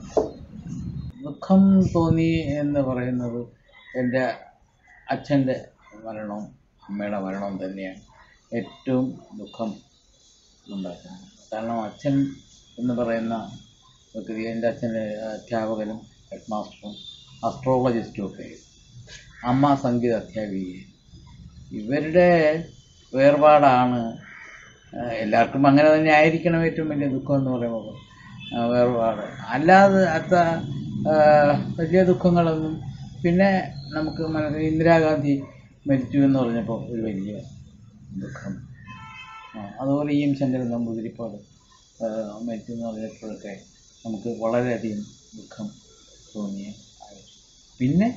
ദുഃഖം തോന്നി എന്ന് പറയുന്നത് എൻ്റെ അച്ഛൻ്റെ മരണവും അമ്മയുടെ മരണവും തന്നെയാണ് ഏറ്റവും ദുഃഖം ഉണ്ടാക്കുന്നത് കാരണം അച്ഛൻ എന്ന് പറയുന്ന വ്യക്തി എൻ്റെ അച്ഛൻ്റെ അധ്യാപകനും ഹെഡ് മാസ്റ്ററും അസ്ട്രോളജിസ്റ്റും ഒക്കെ ആയിരുന്നു. അമ്മ സംഗീത അധ്യാപികയും ഇവരുടെ വേർപാടാണ് ആ, എല്ലാവർക്കും അങ്ങനെ തന്നെ ആയിരിക്കണം ഏറ്റവും വലിയ ദുഃഖം എന്ന് പറയുമ്പോൾ ആ, വേർപാട് അല്ലാതെ അത്ത ആ, വലിയ ദുഃഖങ്ങളൊന്നും പിന്നെ നമുക്ക് മനസ്സിൽ ഇന്ദിരാഗാന്ധി മരിച്ചു എന്ന് പറഞ്ഞപ്പോൾ ഒരു വലിയ ദുഃഖം ആ, അതുപോലെ ഇ എം ശങ്കരൻ നമ്പൂതിരിപ്പാട് ആ, മരിച്ചു എന്ന് പറഞ്ഞപ്പോഴൊക്കെ നമുക്ക് വളരെയധികം ദുഃഖം തോന്നിയ ആയിരുന്നു. പിന്നെ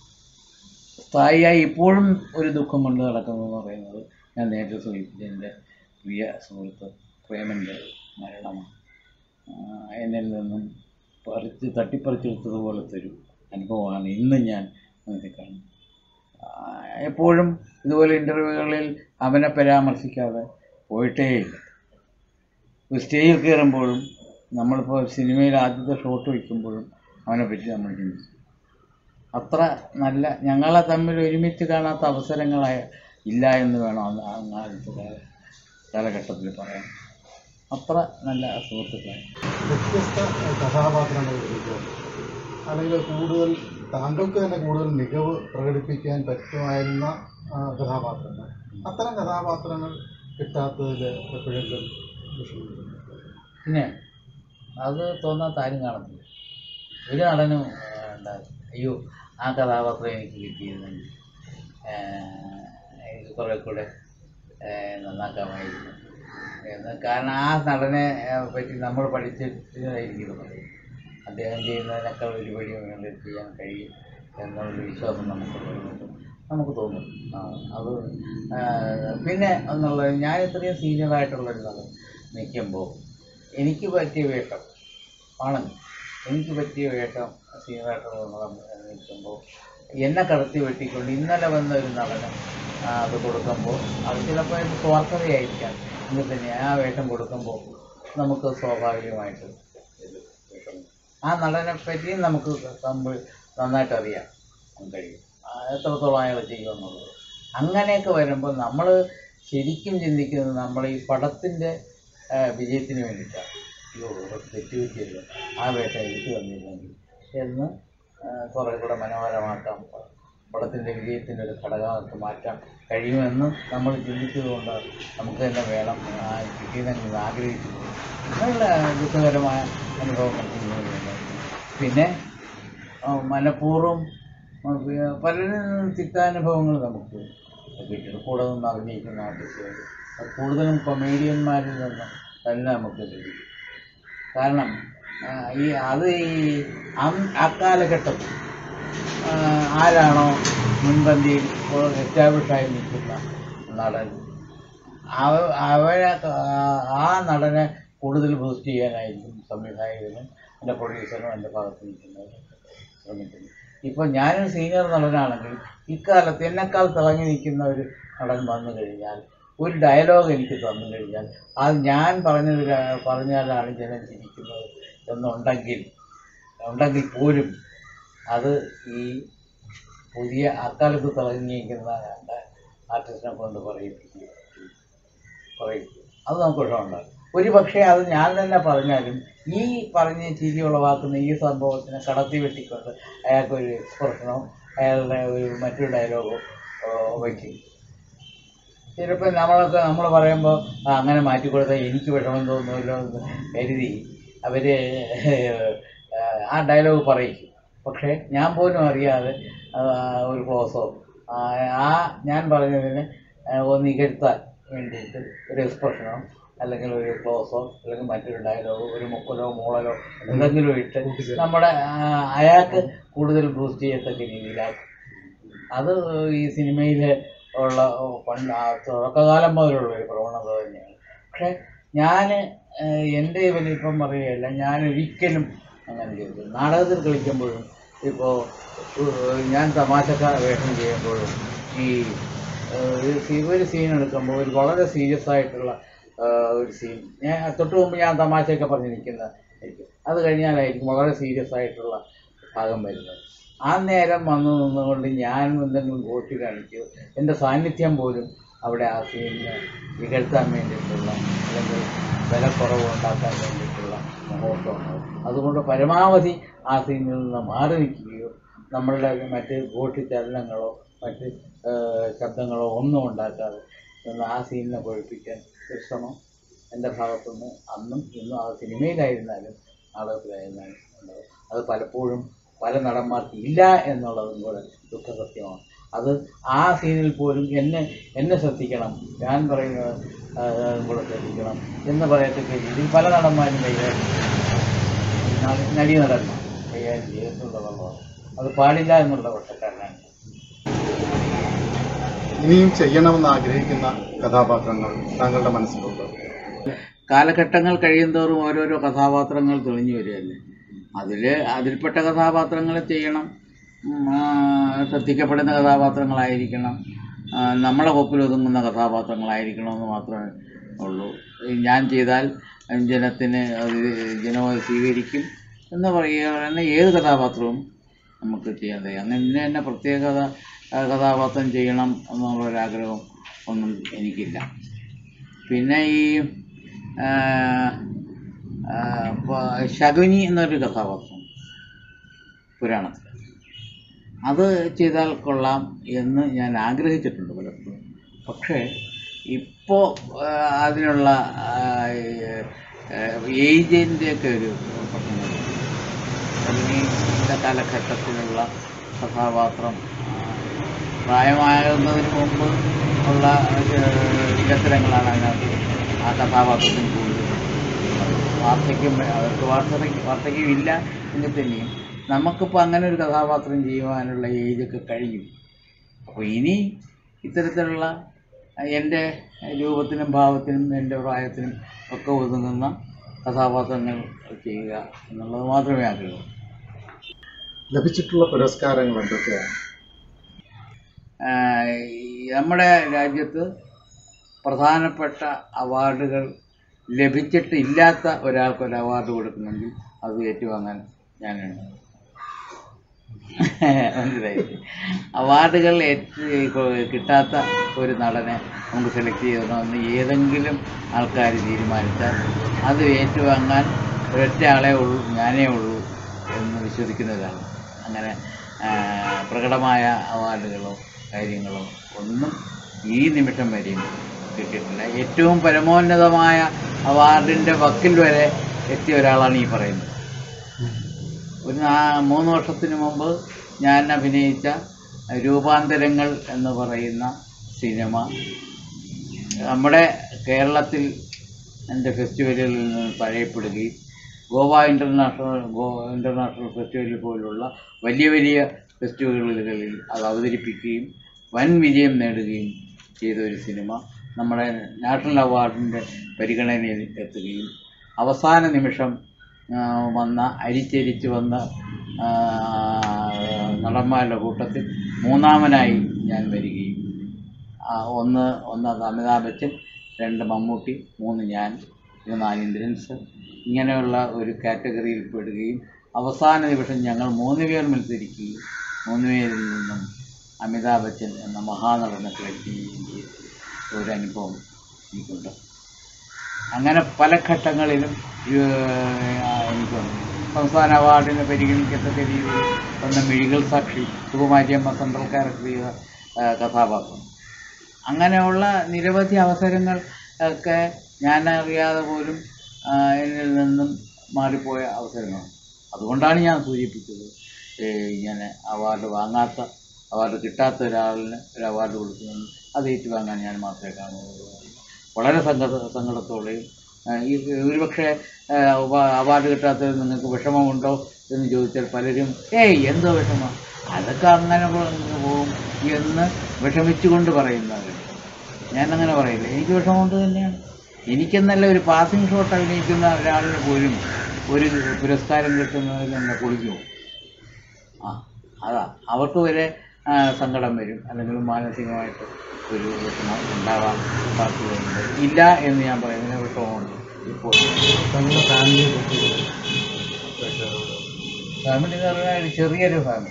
സ്ഥായിയായി ഇപ്പോഴും ഒരു ദുഃഖം കൊണ്ട് നടക്കുന്നു എന്ന് പറയുന്നത് ഞാൻ നേരത്തെ സൂചിപ്പിച്ച എൻ്റെ പ്രിയ സുഹൃത്ത് പ്രേമൻ്റെ മരണമാണ് ആ, എന്നിൽ നിന്നും പറിച്ച് തട്ടിപ്പറിച്ചെടുത്തതുപോലത്തെ ഒരു അനുഭവമാണ് ഇന്നും ഞാൻ മനസ്സിൽ കാണുന്നത് ആ, എപ്പോഴും ഇതുപോലെ ഇൻ്റർവ്യൂകളിൽ അവനെ പരാമർശിക്കാതെ പോയിട്ടേയില്ല ഒരു സ്റ്റേജിൽ കയറുമ്പോഴും നമ്മളിപ്പോൾ സിനിമയിൽ ആദ്യത്തെ ഷോട്ട് വയ്ക്കുമ്പോഴും അവനെ പറ്റി നമ്മൾ ചിന്തിച്ചു അത്ര നല്ല ഞങ്ങളെ തമ്മിൽ ഒരുമിച്ച് കാണാത്ത അവസരങ്ങളായ ഇല്ല എന്ന് വേണം അന്ന് അങ്ങാലത്തെ കാല കാലഘട്ടത്തിൽ പറയാൻ അത്ര നല്ല സുഹൃത്തുക്കളായി വ്യത്യസ്ത കഥാപാത്രങ്ങൾ എടുക്കുക അല്ലെങ്കിൽ കൂടുതൽ താങ്കൾക്ക് തന്നെ കൂടുതൽ മികവ് പ്രകടിപ്പിക്കാൻ പറ്റുമായിരുന്ന ആ, കഥാപാത്രങ്ങൾ അത്തരം കഥാപാത്രങ്ങൾ കിട്ടാത്തതിൽ എപ്പോഴെങ്കിലും വിഷമിക്കുന്നു പിന്നെ അത് തോന്നാത്ത ആരും കാണത്തില്ല ഒരു നടനും ആ, ഉണ്ടാകും അയ്യോ ആ കഥാപാത്രം എനിക്ക് കിട്ടിയിരുന്നെങ്കിൽ ആ, എനിക്ക് കുറേ കൂടെ ആ, നന്നാക്കാമായിരുന്നു എന്ന് കാരണം ആ നടനെ ആ, പറ്റി നമ്മൾ പഠിച്ചിട്ടായിരിക്കും പറയും അദ്ദേഹം ചെയ്യുന്നതിനേക്കാൾ ഒരുപടി മുകളിൽ ചെയ്യാൻ കഴിയും എന്നുള്ളൊരു വിശ്വാസം നമുക്കുള്ളത് നമുക്ക് തോന്നും ആ, അത് ആ, പിന്നെ എന്നുള്ളത് ഞാൻ ഇത്രയും സീനിയറായിട്ടുള്ളൊരു നടൻ നിൽക്കുമ്പോൾ എനിക്ക് പറ്റിയ വേഷം ആണെങ്കിൽ എനിക്ക് പറ്റിയ വേഷം സീനിയറായിട്ടുള്ള നടൻ നിൽക്കുമ്പോൾ എന്നെ കടത്തി വെട്ടിക്കൊണ്ട് ഇന്നലെ വന്ന ഒരു നടന് ആ, അത് കൊടുക്കുമ്പോൾ അത് ചിലപ്പോൾ ഒരു സ്വാർത്ഥതയായിരിക്കാം എങ്കിൽ തന്നെ ആ വേഷം കൊടുക്കുമ്പോൾ നമുക്ക് സ്വാഭാവികമായിട്ട് ഇത് വിഷമം. ആ നടനെ പറ്റിയും നമുക്ക് തമ്മിൽ നന്നായിട്ട് അറിയാൻ കഴിയും ആ, എത്രത്തോളം അയാൾ ചെയ്യുമെന്നുള്ളത് അങ്ങനെയൊക്കെ വരുമ്പോൾ നമ്മൾ ശരിക്കും ചിന്തിക്കുന്നത് നമ്മൾ ഈ പടത്തിൻ്റെ വിജയത്തിന് വേണ്ടിയിട്ടാണ് അയ്യോ ഇവിടെ തെറ്റുപറ്റിയല്ലോ ആ വേഷം എനിക്ക് തന്നിരുന്നെങ്കിൽ എന്ന് ആ, കുറേ കൂടെ മനോഹരമാക്കാം പടത്തിൻ്റെ വിജയത്തിൻ്റെ ഒരു ഘടകമാക്കി മാറ്റാൻ കഴിയുമെന്ന് നമ്മൾ ചിന്തിച്ചതുകൊണ്ട് നമുക്ക് തന്നെ വേണം ആ കിട്ടിയതെങ്കിൽ ആഗ്രഹിച്ചു നല്ല ദുഃഖകരമായ അനുഭവങ്ങൾ ചെയ്യുന്നുണ്ട് പിന്നെ ആ, മനഃപൂർവ്വം ആ, പി- പലരും തിക്താനുഭവങ്ങൾ നമുക്ക് കിട്ടിയിട്ടുണ്ട് കൂടെ നിന്ന് അഭിനയിക്കുന്ന ആർട്ടിസ്റ്റുകൾ അത് കൂടുതലും കൊമേഡിയന്മാരിൽ നിന്ന് തന്നെ നമുക്ക് ലഭിക്കും കാരണം ആ, ഈ അത് ഈ അം- അക്കാലഘട്ടത്തിൽ ആ, ആരാണോ മുൻപന്തിയിൽ എസ്റ്റാബ്ലിഷ് ആയി നിൽക്കുന്ന നടൻ അവ അവരെ ആ- ആ നടനെ കൂടുതൽ ബൂസ്റ്റ് ചെയ്യാനായിരിക്കും സംവിധായകനും എൻ്റെ പ്രൊഡ്യൂസറും എൻ്റെ ഭാഗത്ത് നിൽക്കുന്നത് ശ്രമിക്കുന്നത് ഇപ്പോൾ ഞാനൊരു സീനിയർ നടനാണെങ്കിൽ ഇക്കാലത്ത് എന്നെക്കാൾ തിളങ്ങി നിൽക്കുന്ന ഒരു നടൻ വന്നു കഴിഞ്ഞാൽ ഒരു ഡയലോഗ് എനിക്ക് തന്നു കഴിഞ്ഞാൽ അത് ഞാൻ പറഞ്ഞത് ര- പറഞ്ഞാലാണ് ജനം ചിരിക്കുന്നത് എന്നുണ്ടെങ്കിൽ ഉണ്ടെങ്കിൽ പോലും അത് ഈ പുതിയ അക്കാലത്ത് തിളങ്ങിയിരിക്കുന്ന ആർട്ടിസ്റ്റിനെ കൊണ്ട് പറയിപ്പിക്കുക പറയും അത് നമുക്ക് വിഷമമുണ്ടാകും ഒരു പക്ഷേ അത് ഞാൻ തന്നെ പറഞ്ഞാലും ഈ പറഞ്ഞ ചിരി ഉളവാക്കുന്ന ഈ സംഭവത്തിനെ കടത്തി വെട്ടിക്കൊണ്ട് അയാൾക്കൊരു എക്സ്പ്രഷനോ അയാളുടെ ഒരു മറ്റൊരു ഡയലോഗോ വയ്ക്കും ചിലപ്പോൾ നമ്മളൊക്കെ നമ്മൾ പറയുമ്പോൾ "ആ, അങ്ങനെ മാറ്റി കൊടുത്താൽ എനിക്ക് വിഷമം തോന്നുമല്ലോ എന്ന് കരുതി അവർ ആ ഡയലോഗ് പറയിക്കും പക്ഷേ ഞാൻ പോലും അറിയാതെ ആ, ഒരു ക്ലോസോ ആ ഞാൻ പറഞ്ഞതിന് ആ, ഒന്ന് ഇകഴ്ത്താൻ വേണ്ടിയിട്ട് ഒരു എക്സ്പ്രഷനോ അല്ലെങ്കിൽ ഒരു ക്ലോസോ അല്ലെങ്കിൽ മറ്റൊരു ഡയലോഗോ ഒരു മുക്കലോ മൂളലോ എന്തെങ്കിലും ഇട്ട് നമ്മുടെ ആ, അയാൾക്ക് കൂടുതൽ ബൂസ്റ്റ് ചെയ്യത്തക്ക രീതിയിലാക്കും അത് ഈ സിനിമയിൽ ഉള്ള പണ്ട് ആ തുടക്കകാലം മുതലുള്ള ഒരു പ്രവണത തന്നെയാണ് പക്ഷേ ഞാൻ എൻ്റെ ഇവനിപ്പം പറയുകയല്ല ഞാൻ ഒരിക്കലും അങ്ങനെ ചെയ്തു നാടകത്തിൽ കളിക്കുമ്പോഴും ഇപ്പോൾ ഞാൻ തമാശക്ക വേഷം ചെയ്യുമ്പോഴും ഈ ഏഹ്, ഒരു സീ- ഒരു സീൻ എടുക്കുമ്പോൾ ഒരു വളരെ സീരിയസ് ആയിട്ടുള്ള ഏഹ്, ഒരു സീൻ ഞാൻ തൊട്ട് മുമ്പ് ഞാൻ തമാശയൊക്കെ പറഞ്ഞ് നിൽക്കുന്ന ആയിരിക്കും അത് കഴിഞ്ഞാലായിരിക്കും വളരെ സീരിയസ് ആയിട്ടുള്ള ഭാഗം വരുന്നത് ആ നേരം വന്നു നിന്നുകൊണ്ട് ഞാൻ എന്തെങ്കിലും ഗോട്ടി കാണിക്കുകയോ എൻ്റെ സാന്നിധ്യം പോലും അവിടെ ആ സീനിനെ നികഴ്ത്താൻ വേണ്ടിയിട്ടുള്ള അല്ലെങ്കിൽ വിലക്കുറവ് ഉണ്ടാക്കാൻ വേണ്ടിയിട്ടുള്ള മുഹൂർത്തം ഉണ്ടാവും അതുകൊണ്ട് പരമാവധി ആ സീനിൽ നിന്ന് മാറി നിൽക്കുകയോ നമ്മളുടെ മറ്റ് ഗോട്ടി ചലനങ്ങളോ മറ്റ് ഏഹ്, ശബ്ദങ്ങളോ ഒന്നും ഉണ്ടാക്കാതെ നിന്ന് ആ സീനിനെ പൊഴിപ്പിക്കാൻ ഒരു ശ്രമം എൻ്റെ ഭാഗത്തുനിന്ന് അന്നും ഇന്നും ആ സിനിമയിലായിരുന്നാലും നാടകത്തിലായിരുന്നാലും ഉണ്ടാവും അത് പലപ്പോഴും പല നടന്മാർക്ക് ഇല്ല എന്നുള്ളതും കൂടെ ദുഃഖസത്യമാണ് അത് ആ സീനിൽ പോലും എന്നെ എന്നെ ശ്രദ്ധിക്കണം ഞാൻ പറയുന്നത് ആ, കൂടെ ശ്രദ്ധിക്കണം എന്ന് പറയത്തക്ക രീതിയിൽ പല നടന്മാരും കൈകാര്യം ചെയ്തു. നടി നടന്മാർ കൈകാര്യം ചെയ്തിട്ടുള്ളതാണ് അത് പാടില്ല എന്നുള്ള പക്ഷക്കാരനാണ് ഇനിയും ചെയ്യണമെന്ന് ആഗ്രഹിക്കുന്ന കഥാപാത്രങ്ങൾ താങ്കളുടെ മനസ്സിലുണ്ട് കാലഘട്ടങ്ങൾ കഴിയുന്തോറും ഓരോരോ കഥാപാത്രങ്ങൾ തെളിഞ്ഞു വരികയല്ലേ അതിൽ അതിൽപ്പെട്ട കഥാപാത്രങ്ങൾ ചെയ്യണം ഉം, ആ, ശ്രദ്ധിക്കപ്പെടുന്ന കഥാപാത്രങ്ങളായിരിക്കണം ആ, നമ്മളെ കൊപ്പിൽ ഒതുങ്ങുന്ന കഥാപാത്രങ്ങളായിരിക്കണമെന്ന് മാത്രമേ ഉള്ളൂ ഈ ഞാൻ ചെയ്താൽ ജനത്തിന് അത് ജനം അത് സ്വീകരിക്കും എന്ന് പറയുകയാണെങ്കിൽ ഏത് കഥാപാത്രവും നമുക്ക് ചെയ്യാൻ കഴിയും അങ്ങനെ ഇന്ന തന്നെ പ്രത്യേക കഥ- ആ, കഥാപാത്രം ചെയ്യണം എന്നുള്ളൊരാഗ്രഹം ഒന്നും എനിക്കില്ല പിന്നെ ഈ ആ, ആ, പ- ശകുനി എന്നൊരു കഥാപാത്രം പുരാണത്തിൽ അത് ചെയ്താൽ കൊള്ളാം എന്ന് ഞാൻ ആഗ്രഹിച്ചിട്ടുണ്ട് പലപ്പോഴും പക്ഷേ ഇപ്പോൾ അതിനുള്ള ഏജൻ്റെയൊക്കെ ഒരു പ്രശ്നം ശകുനി ഇന്നത്തെ കാലഘട്ടത്തിലുള്ള കഥാപാത്രം ആ, പ്രായമാകുന്നതിന് മുമ്പ് ഉള്ള വികസനങ്ങളാണ് അതിനകത്ത് ആ കഥാപാത്രത്തിന് കൂടുതൽ വാർദ്ധക്യം അവർക്ക് വാർദ്ധക്യം വാർദ്ധക്യം ഇല്ല എങ്കിൽ തന്നെയും നമുക്കിപ്പോൾ അങ്ങനെ ഒരു കഥാപാത്രം ചെയ്യുവാനുള്ള ഏജൊക്കെ കഴിയും അപ്പോൾ ഇനി ഇത്തരത്തിലുള്ള എൻ്റെ രൂപത്തിനും ഭാവത്തിനും എൻ്റെ പ്രായത്തിനും ഒക്കെ ഒതുങ്ങുന്ന കഥാപാത്രങ്ങൾ ചെയ്യുക എന്നുള്ളത് മാത്രമേ ആഗ്രഹമുള്ളൂ ലഭിച്ചിട്ടുള്ള പുരസ്കാരങ്ങൾ എന്തൊക്കെയാണ് ആഹ് ഈ നമ്മുടെ രാജ്യത്ത് പ്രധാനപ്പെട്ട അവാർഡുകൾ ലഭിച്ചിട്ടില്ലാത്ത ഒരാൾക്ക് ഒരു അവാർഡ് കൊടുക്കുമെങ്കിൽ അത് ഏറ്റുവാങ്ങാൻ ഞാനുണ്ട് മനസ്സിലായി അവാർഡുകൾ ഏറ്റ് കിട്ടാത്ത ഒരു നടനെ നമുക്ക് സെലക്ട് ചെയ്യണമെന്ന് ഏതെങ്കിലും ആൾക്കാർ തീരുമാനിച്ചാൽ അത് ഏറ്റുവാങ്ങാൻ ഒരൊറ്റ ആളേ ഉള്ളൂ ഞാനേ ഉള്ളൂ എന്ന് വിശ്വസിക്കുന്ന ഒരാളാണ് അങ്ങനെ ആ, പ്രകടമായ അവാർഡുകളോ കാര്യങ്ങളോ ഒന്നും ഈ നിമിഷം വരെയും കിട്ടിയിട്ടില്ല ഏറ്റവും പരമോന്നതമായ അവാർഡിൻ്റെ വക്കിൽ വരെ എത്തിയ ഒരാളാണ് ഈ പറയുന്നത് ഒരു നാ- മൂന്ന് വർഷത്തിന് മുമ്പ് ഞാൻ അഭിനയിച്ച രൂപാന്തരങ്ങൾ എന്ന് പറയുന്ന സിനിമ നമ്മുടെ കേരളത്തിൽ എൻ്റെ ഫെസ്റ്റിവലുകളിൽ നിന്ന് തഴയപ്പെടുകയും ഗോവ ഇൻ്റർനാഷണൽ ഗോ ഇൻ്റർനാഷണൽ ഫെസ്റ്റിവൽ പോലുള്ള വലിയ വലിയ ഫെസ്റ്റിവലുകളിൽ അത് അവതരിപ്പിക്കുകയും വൻ വിജയം നേടുകയും ചെയ്ത ഒരു സിനിമ നമ്മുടെ നാഷണൽ അവാർഡിൻ്റെ പരിഗണനയിൽ എത്തുകയും അവസാന നിമിഷം ആ, വന്ന അരിച്ചരിച്ച് വന്ന ആ, നടന്മാരുടെ കൂട്ടത്തിൽ മൂന്നാമനായി ഞാൻ വരികയും ആ, ഒന്ന് ഒന്ന് അമിതാഭ് ബച്ചൻ രണ്ട് മമ്മൂട്ടി മൂന്ന് ഞാൻ ഇത് നാല് ഇന്ദ്രൻസ് ഇങ്ങനെയുള്ള ഒരു കാറ്റഗറിയിൽ പെടുകയും അവസാന നിമിഷം ഞങ്ങൾ മൂന്ന് പേർ മത്സരിക്കുകയും മൂന്ന് പേരിൽ നിന്നും അമിതാഭ് ബച്ചൻ എന്ന മഹാനടനെ കളിക്കുകയും ചെയ്ത ഒരു അനുഭവം എനിക്കുണ്ട് അങ്ങനെ പല ഘട്ടങ്ങളിലും ഏഹ്, എനിക്കുണ്ട് സംസ്ഥാന അവാർഡിന് പരിഗണിക്കത്തക്ക രീതിയിൽ വന്ന മിഴികൾ സാക്ഷി സുകുമാരിയമ്മ സെൻട്രൽ ക്യാരക്ടർ ചെയ്ത ഏഹ്, കഥാപാത്രം അങ്ങനെയുള്ള നിരവധി അവസരങ്ങൾ ഒക്കെ ഞാൻ അറിയാതെ പോലും ആ, എന്നിൽ നിന്നും മാറിപ്പോയ അവസരങ്ങളാണ് അതുകൊണ്ടാണ് ഞാൻ സൂചിപ്പിച്ചത് ഏ, ഇങ്ങനെ അവാർഡ് വാങ്ങാത്ത അവാർഡ് കിട്ടാത്ത ഒരാളിന് ഒരു അവാർഡ് കൊടുക്കുന്നത് അത് ഏറ്റുവാങ്ങാൻ ഞാൻ മാത്രമേ കാണുകയുള്ളൂ വളരെ സങ്കട സങ്കടത്തോടെയും ആ, ഈ ഒരുപക്ഷെ ആ, അവ- അവാർഡ് കിട്ടാത്തത് നിങ്ങൾക്ക് വിഷമമുണ്ടോ എന്ന് ചോദിച്ചാൽ പലരും ഏയ് എന്തോ വിഷമം അതൊക്കെ അങ്ങനെ പോ- പോകും എന്ന് വിഷമിച്ചുകൊണ്ട് പറയുന്നവരുണ്ട് ഞാനങ്ങനെ പറയില്ല എനിക്ക് വിഷമമുണ്ട് തന്നെയാണ് എനിക്കെന്നല്ല ഒരു പാസിംഗ് ഷോട്ട് അഭിനയിക്കുന്ന ഒരാളിന് പോലും ഒരു പുരസ്കാരം കിട്ടുന്നതിൽ എന്നെ കുളിക്കുമോ ആ അതാ അവർക്ക് വരെ ആ, സങ്കടം വരും അല്ലെങ്കിൽ മാനസികമായിട്ട് ഒരു വിഷമം ഉണ്ടാവാൻ സാധ്യതയുണ്ട് ഇല്ല എന്ന് ഞാൻ പറയുന്നതിന് വിഷമമുണ്ട് ഇപ്പോൾ തങ്ങളുടെ ഫാമിലിയെ പറ്റി പ്രേക്ഷകരോട് ഫാമിലി എന്ന് പറഞ്ഞാൽ ഒരു ചെറിയൊരു ഫാമിലി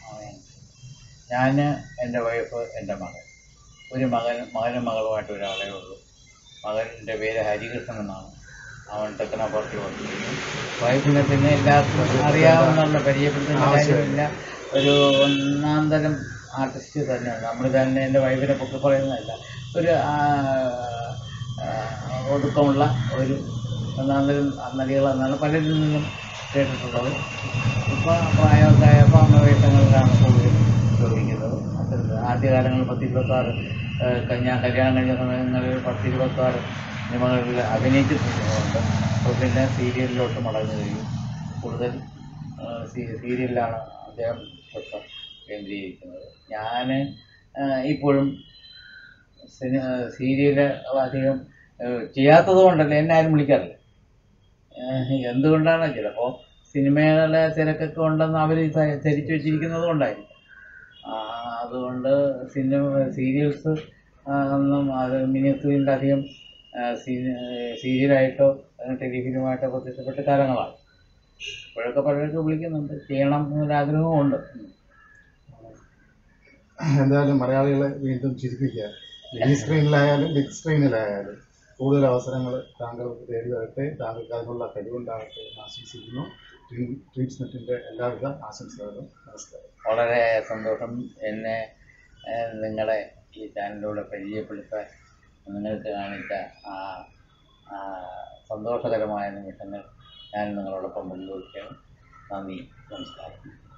ഞാൻ എൻ്റെ വൈഫ് എൻ്റെ മകൻ ഒരു മകൻ മകനും മകളുമായിട്ട് ഒരാളേ ഉള്ളൂ മകൻ്റെ പേര് ഹരികൃഷ്ണൻ എന്നാണ് അവൻ തെക്കനാപ്പുറത്ത് വർക്ക് ചെയ്യുന്നു വൈഫിനെ പിന്നെ എല്ലാവർക്കും അറിയാവുന്ന പരിചയപ്പെടുത്തേണ്ട കാര്യമില്ല ഒരു ഒന്നാം തരം ആർട്ടിസ്റ്റ് തന്നെയാണ് നമ്മൾ തന്നെ എൻ്റെ വൈഫിനെ പൊക്കി പറയുന്നതല്ല ഒരു ആ, ആ, ഒതുക്കമുള്ള ഒരു ഒന്നാം തരം നടികളെന്നാണ് പലരിൽ നിന്നും കേട്ടിട്ടുള്ളത് ഇപ്പോൾ പ്രായമൊക്കെ ആയപ്പോൾ അമ്മ വേഷങ്ങളിലാണ് കൂടുതലും ചോദിക്കുന്നത് അത്തരത്തിൽ ആദ്യകാലങ്ങളിൽ പത്ത് ഇരുപത്താറ് ഞാൻ കല്യാണം കഴിഞ്ഞ സമയങ്ങളിൽ പത്ത് ഇരുപത്താറ് സിനിമകളിൽ അഭിനയിച്ചിട്ടുണ്ട് അപ്പോൾ പിന്നെ സീരിയലിലോട്ട് മടങ്ങി കഴിയും കൂടുതൽ ആ, സീ- സീരിയലിലാണ് അദ്ദേഹം ശ്രദ്ധ കേന്ദ്രീകരിക്കുന്നത് ഞാൻ ഇപ്പോഴും സിനി സീരിയൽ അധികം ഏഹ്, ചെയ്യാത്തത് കൊണ്ടല്ല എന്നെ ആരും വിളിക്കാറില്ല ഏഹ്, എന്തുകൊണ്ടാണ് ചിലപ്പോൾ സിനിമകളെ തിരക്കൊക്കെ ഉണ്ടെന്ന് അവർ ധരിച്ചു വെച്ചിരിക്കുന്നത് കൊണ്ടായിരിക്കും ആ, അതുകൊണ്ട് സിനിമ സീരിയൽസ് ഒന്നും അത് മിനി സ്ക്രീനിൽ അധികം ആ, സീ- സീരിയലായിട്ടോ അല്ലെങ്കിൽ ടെലിഫിലിമായിട്ടോ പ്രത്യക്ഷപ്പെട്ട കാലങ്ങളാണ് ഇപ്പോഴൊക്കെ പലരൊക്കെ വിളിക്കുന്നുണ്ട് ചെയ്യണം എന്നൊരാഗ്രഹമുണ്ട് എന്തായാലും മലയാളികളെ വീണ്ടും ചിരിപ്പിക്കുക മിനി സ്ക്രീനിലായാലും ബിഗ് സ്ക്രീനിലായാലും കൂടുതൽ അവസരങ്ങൾ താങ്കൾക്ക് തേടി വരട്ടെ താങ്കൾക്ക് അതിനുള്ള കഴിവുണ്ടാകട്ടെ എന്ന് ആശംസിക്കുന്നു ട്രീറ്റ്സ് നെറ്റിൻ്റെ എല്ലാവിധ ആശംസകളും നമസ്കാരം വളരെ സന്തോഷം എന്നെ ഏഹ്, നിങ്ങളെ ഈ ചാനലിലൂടെ പരിചയപ്പെടുത്താൻ നിങ്ങൾക്ക് കാണിച്ച ആ ആ സന്തോഷകരമായ നിമിഷങ്ങൾ ഞാൻ നിങ്ങളോടൊപ്പം പങ്കുവയ്ക്കുകയാണ് നന്ദി നമസ്കാരം